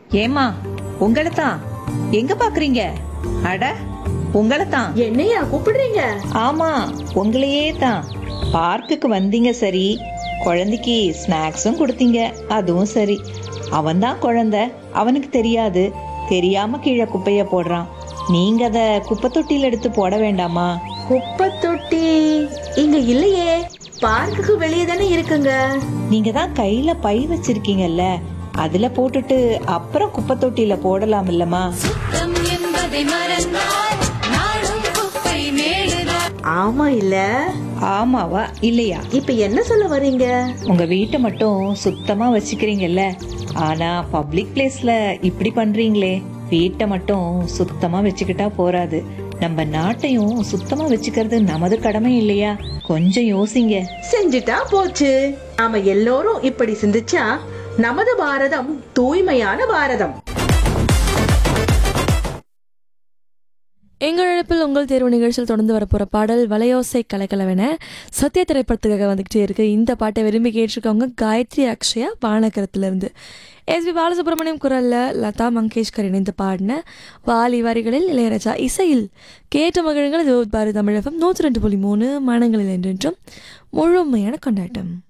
ஏமா உங்களை தான் எங்க பாக்குறீங்க அட உங்களை தான் என்னையா கூப்பிடுறீங்க ஆமா உங்களையே தான் பார்க்குக்கு வந்தீங்க சரி குழந்தைக்கு ஸ்நாக்ஸும் கொடுத்தீங்க அதுவும் சரி அவன்தான் குழந்தை அவனுக்கு தெரியாது தெரியாம கீழே குப்பைய போடுறான் நீங்க அத குப்பை தொட்டியில எடுத்து போட வேண்டாமா குப்பை தொட்டி இங்க இல்லையே பார்க்குக்கு வெளியே தானே இருக்குங்க நீங்க தான் கையில பை வச்சிருக்கீங்கல்ல அதுல போட்டுட்டு அப்புறம் குப்பை தொட்டியில போடலாம் இல்லம்மா சுத்தம் என்பதை மறந்தால் நாடும் குப்பை மேடுதான் ஆமா இல்ல ஆமாவா இல்லையா இப்ப என்ன சொல்ல வர்றீங்க உங்க வீட்டை மட்டும் சுத்தமா வச்சுக்கிறீங்கல்ல ஆனா பப்ளிக் பிளேஸ்ல இப்படி பண்றீங்களே வீட்டை மட்டும் சுத்தமா வச்சுக்கிட்டா போராது நம்ம நாட்டையும் சுத்தமா வச்சுக்கிறது நமது கடமை இல்லையா கொஞ்சம் யோசிங்க செஞ்சுட்டா போச்சு நாம எல்லோரும் இப்படி சிந்திச்சா நமது பாரதம் தூய்மையான பாரதம் எங்கள் இழப்பில் உங்கள் தேர்வு நிகழ்ச்சியில் தொடர்ந்து வரப்போகிற பாடல் வலையோசை கலக்கலவென சத்ய திரைப்படத்துக்காக வந்துக்கிட்டே இருக்கு இந்த பாட்டை விரும்பி கேட்டிருக்கவங்க காயத்ரி அக்ஷயா வானகரத்திலிருந்து எஸ் பி பாலசுப்ரமணியம் குரலில் லதா மங்கேஷ்கர் இணைந்து பாடின வாலி வரிகளில் இளையராஜா இசையில் கேட்ட மகிழுங்கள் இது பாரதி தமிழகம் நூற்றி ரெண்டு புள்ளி மூணு மனங்களில் என்றென்றும் முழுமையான கொண்டாட்டம்